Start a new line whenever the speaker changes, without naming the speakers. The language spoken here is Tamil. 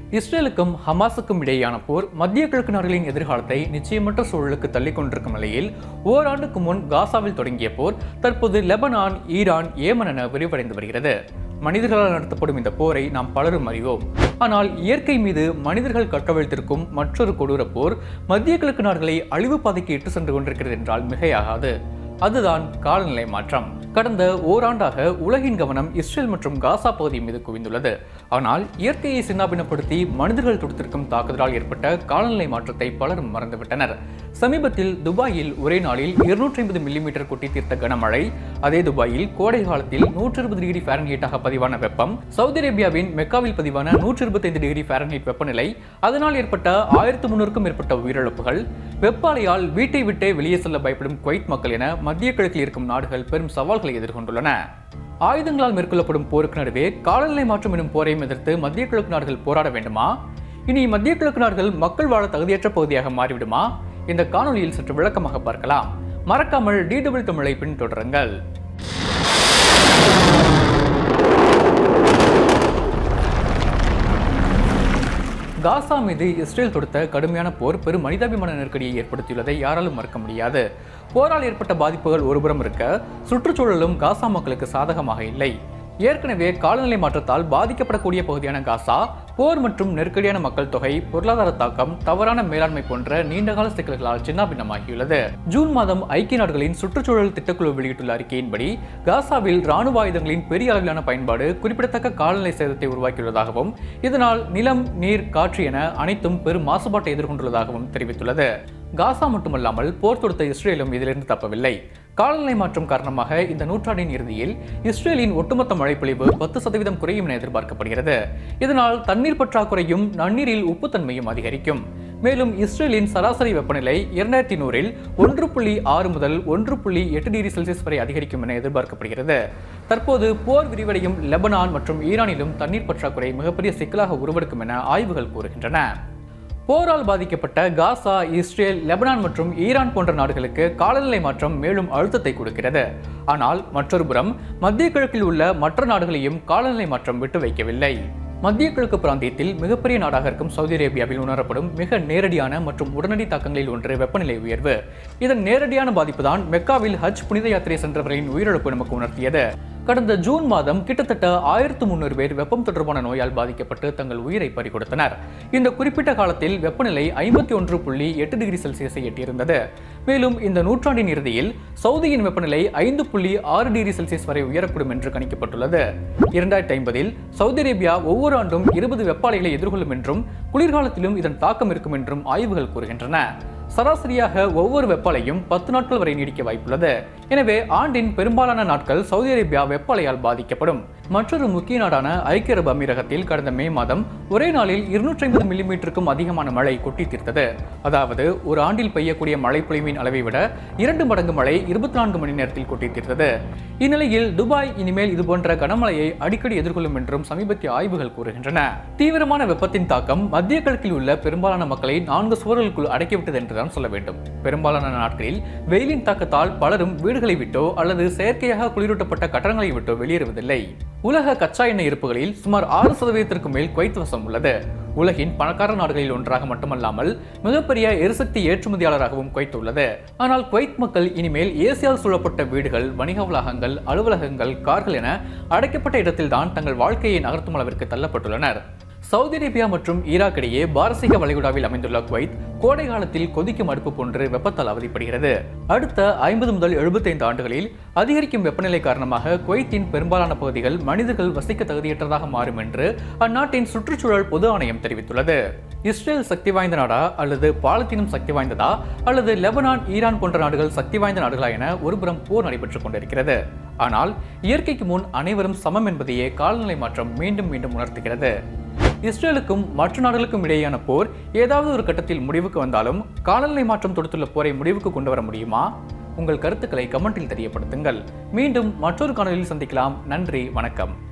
இஸ்ரேலுக்கும் ஹமாஸுக்கும் இடையேயான போர் மத்திய கிழக்கு நாடுகளின் எதிர்காலத்தை நிச்சயமற்ற சூழலுக்கு தள்ளிக் கொண்டிருக்கும் நிலையில் ஓராண்டுக்கு முன் காசாவில் தொடங்கிய போர் தற்போது லெபனான் ஈரான் ஏமன் என விரிவடைந்து வருகிறது மனிதர்களால் நடத்தப்படும் இந்த போரை நாம் பலரும் அறிவோம் ஆனால் இயற்கை மீது மனிதர்கள் கட்டவிழ்த்திருக்கும் மற்றொரு கொடூர போர் மத்திய கிழக்கு நாடுகளை அழிவு பாதைக்கு இட்டு சென்று கொண்டிருக்கிறது என்றால் மிகையாகாது அதுதான் காலநிலை மாற்றம் கடந்த ஓராண்டாக உலகின் கவனம் இஸ்ரேல் மற்றும் காசா பகுதி மீது குவிந்துள்ளது ஆனால் இயற்கையை சின்னாபினப்படுத்தி மனிதர்கள் தொடுத்திருக்கும் தாக்குதலால் ஏற்பட்ட காலநிலை மாற்றத்தை பலரும் மறந்துவிட்டனர் சமீபத்தில் துபாயில் ஒரே நாளில் இருநூற்றி ஐம்பது மில்லிமீட்டர் கொட்டி தீர்த்த கனமழை அதே துபாயில் கோடை காலத்தில் நூற்றி இருபது டிகிரி ஃபாரன்ஹீட்டாக பதிவான வெப்பம் சவுதி அரேபியாவின் மெக்காவில் பதிவான நூற்றி இருபத்தைந்து டிகிரி ஃபாரன்ஹீட் வெப்பநிலை அதனால் ஏற்பட்ட ஆயிரத்து முன்னூறுக்கும் மேற்பட்ட உயிரிழப்புகள் வெப்பாலையால் வீட்டை விட்டே வெளியே செல்ல பயப்படும் குவைத் மக்கள் என மத்திய கிழக்கில் இருக்கும் நாடுகள் பெரும் சவால்களை எதிர்கொண்டுள்ளன ஆயுதங்களால் மேற்கொள்ளப்படும் போருக்கு நடுவே காலநிலை மாற்றம் எனும் போரையும் எதிர்த்து மத்திய கிழக்கு நாடுகள் போராட வேண்டுமா இனி மத்திய கிழக்கு நாடுகள் மக்கள் வாழ தகுதியற்ற பகுதியாக மாறிவிடுமா இந்த காணொளியில் சற்று விளக்கமாக பார்க்கலாம் மறக்காமல் டிடபிள் தமிழை பின்தொடருங்கள் காசா மீது இஸ்ரேல் தொடுத்த கடுமையான போர் பெரும் மனிதாபிமான நெருக்கடியை ஏற்படுத்தியுள்ளதை யாராலும் மறுக்க முடியாது போரால் ஏற்பட்ட பாதிப்புகள் ஒருபுறம் இருக்க சுற்றுச்சூழலும் காசா மக்களுக்கு சாதகமாக இல்லை ஏற்கனவே காலநிலை மாற்றத்தால் பாதிக்கப்படக்கூடிய பகுதியான காசா போர் மற்றும் நெருக்கடியான மக்கள் தொகை பொருளாதார தாக்கம் தவறான மேலாண்மை போன்ற நீண்டகால சிக்கல்களால் சின்னாபின்னமாகியுள்ளது ஜூன் மாதம் ஐக்கிய நாடுகளின் சுற்றுச்சூழல் திட்டக்குழு வெளியிட்டுள்ள அறிக்கையின்படி காசாவில் ராணுவ ஆயுதங்களின் பெரிய அளவிலான பயன்பாடு குறிப்பிடத்தக்க காலநிலை சேதத்தை உருவாக்கியுள்ளதாகவும் இதனால் நிலம் நீர் காற்று என அனைத்தும் பெரும் மாசுபாட்டை எதிர்கொண்டுள்ளதாகவும் தெரிவித்துள்ளது காசா மட்டுமல்லாமல் போர் தொடுத்த இஸ்ரேலும் இதிலிருந்து தப்பவில்லை காலநிலை மாற்றம் காரணமாக இந்த நூற்றாண்டின் இறுதியில் இஸ்ரேலின் ஒட்டுமொத்த மழைப்பொழிவு பத்து சதவீதம் குறையும் என எதிர்பார்க்கப்படுகிறது இதனால் தண்ணீர் பற்றாக்குறையும் நன்னீரில் உப்புத்தன்மையும் அதிகரிக்கும் மேலும் இஸ்ரேலின் சராசரி வெப்பநிலை இரண்டாயிரத்தி நூறில் ஒன்று புள்ளி ஆறு முதல் ஒன்று புள்ளி எட்டு டிகிரி செல்சியஸ் வரை அதிகரிக்கும் என எதிர்பார்க்கப்படுகிறது தற்போது போர் விரிவடையும் லெபனான் மற்றும் ஈரானிலும் தண்ணீர் பற்றாக்குறை மிகப்பெரிய சிக்கலாக உருவெடுக்கும் என ஆய்வுகள் கூறுகின்றன போரால் பாதிக்கப்பட்ட காசா இஸ்ரேல் லெபனான் மற்றும் ஈரான் போன்ற நாடுகளுக்கு காலநிலை மாற்றம் மேலும் அழுத்தத்தை கொடுக்கிறது ஆனால் மற்றொரு புறம் மத்திய கிழக்கில் உள்ள மற்ற நாடுகளையும் காலநிலை மாற்றம் விட்டு வைக்கவில்லை மத்திய கிழக்கு பிராந்தியத்தில் மிகப்பெரிய நாடாக இருக்கும் சவுதி அரேபியாவில் உணரப்படும் மிக நேரடியான மற்றும் உடனடி தாக்கங்களில் ஒன்று வெப்பநிலை உயர்வு இதன் நேரடியான பாதிப்புதான் மெக்காவில் ஹஜ் புனித யாத்திரை சென்றவர்களின் உயிரிழப்பு நமக்கு உணர்த்தியது கடந்த ஜூன் மாதம் கிட்டத்தட்ட ஆயிரத்து முன்னூறு பேர் வெப்பம் தொடர்பான நோயால் பாதிக்கப்பட்டு தங்கள் உயிரை பறிகொடுத்தனர் இந்த குறிப்பிட்ட காலத்தில் வெப்பநிலை ஐம்பத்தி ஒன்று புள்ளி எட்டு டிகிரி செல்சியஸை எட்டியிருந்தது மேலும் இந்த நூற்றாண்டின் இறுதியில் சவுதியின் வெப்பநிலை ஐந்து புள்ளி ஆறு டிகிரி செல்சியஸ் வரை உயரக்கூடும் என்று கணிக்கப்பட்டுள்ளது இரண்டாயிரத்தி ஐம்பதில் சவுதி அரேபியா ஒவ்வொரு ஆண்டும் இருபது வெப்பாலைகளை எதிர்கொள்ளும் என்றும் குளிர்காலத்திலும் இதன் தாக்கம் இருக்கும் என்றும் ஆய்வுகள் கூறுகின்றன சராசரியாக ஒவ்வொரு வெப்பாலையும் பத்து நாட்கள் வரை நீடிக்க வாய்ப்புள்ளது எனவே ஆண்டின் பெரும்பாலான நாட்கள் சவுதி அரேபியா வெப்பாலையால் பாதிக்கப்படும் மற்றொரு முக்கிய நாடான ஐக்கிய அரபு அமீரகத்தில் கடந்த மே மாதம் ஒரே நாளில் இருநூற்றி ஐம்பது மில்லிமீட்டருக்கும் அதிகமான மழை கொட்டி தீர்த்தது அதாவது ஒரு ஆண்டில் பெய்யக்கூடிய மழை பொழிவின் அளவை விட இரண்டு மடங்கு மழை இருபத்தி நான்கு மணி நேரத்தில் கொட்டி தீர்த்தது இந்நிலையில் துபாய் இனிமேல் இதுபோன்ற கனமழையை அடிக்கடி எதிர்கொள்ளும் என்றும் சமீபத்திய ஆய்வுகள் கூறுகின்றன தீவிரமான வெப்பத்தின் தாக்கம் மத்திய கிழக்கில் உள்ள பெரும்பாலான மக்களை நான்கு சுவர்களுக்குள் அடக்கிவிட்டது என்றுதான் சொல்ல வேண்டும் பெரும்பாலான நாட்களில் வெயிலின் தாக்கத்தால் பலரும் வீடுகளை விட்டோ அல்லது செயற்கையாக குளிரூட்டப்பட்ட கட்டடங்களை விட்டோ வெளியேறுவதில்லை உலக கச்சா எண்ணெய் இருப்புகளில் சுமார் ஆறு சதவீதத்திற்கு மேல் குவைத் வசம் உள்ளது உலகின் பணக்கார நாடுகளில் ஒன்றாக மட்டுமல்லாமல் மிகப்பெரிய எரிசக்தி ஏற்றுமதியாளராகவும் குவைத் உள்ளது ஆனால் குவைத் மக்கள் இனிமேல் ஏசியால் சூழப்பட்ட வீடுகள் வணிக வளாகங்கள் அலுவலகங்கள் கார்கள் என அடைக்கப்பட்ட இடத்தில்தான் தங்கள் வாழ்க்கையை நகர்த்தும் அளவிற்கு தள்ளப்பட்டுள்ளனர் சவுதி அரேபியா மற்றும் ஈராக் இடையே பாரசீக வளைகுடாவில் அமைந்துள்ள குவைத் கோடை காலத்தில் கொதிக்கும் அடுப்பு போன்று வெப்பத்தால் அவதிப்படுகிறது அடுத்த ஐம்பது முதல் எழுபத்தைந்து ஆண்டுகளில் அதிகரிக்கும் வெப்பநிலை காரணமாக குவைத்தின் பெரும்பாலான பகுதிகள் மனிதர்கள் வசிக்க தகுதியற்றதாக மாறும் என்று அந்நாட்டின் சுற்றுச்சூழல் பொது ஆணையம் தெரிவித்துள்ளது இஸ்ரேல் சக்தி வாய்ந்த நாடா அல்லது பாலத்தீனம் சக்தி வாய்ந்ததா அல்லது லெபனான் ஈரான் போன்ற நாடுகள் சக்தி வாய்ந்த நாடுகளா என ஒருபுறம் போர் நடைபெற்றுக் கொண்டிருக்கிறது ஆனால் இயற்கைக்கு முன் அனைவரும் சமம் என்பதையே காலநிலை மாற்றம் மீண்டும் மீண்டும் உணர்த்துகிறது இஸ்ரேலுக்கும் மற்ற நாடுகளுக்கும் இடையேயான போர் ஏதாவது ஒரு கட்டத்தில் முடிவுக்கு வந்தாலும் காலநிலை மாற்றம் தொடுத்துள்ள போரை முடிவுக்கு கொண்டு வர முடியுமா உங்கள் கருத்துக்களை கமெண்டில் தெரியப்படுத்துங்கள் மீண்டும் மற்றொரு காணொலியில் சந்திக்கலாம் நன்றி வணக்கம்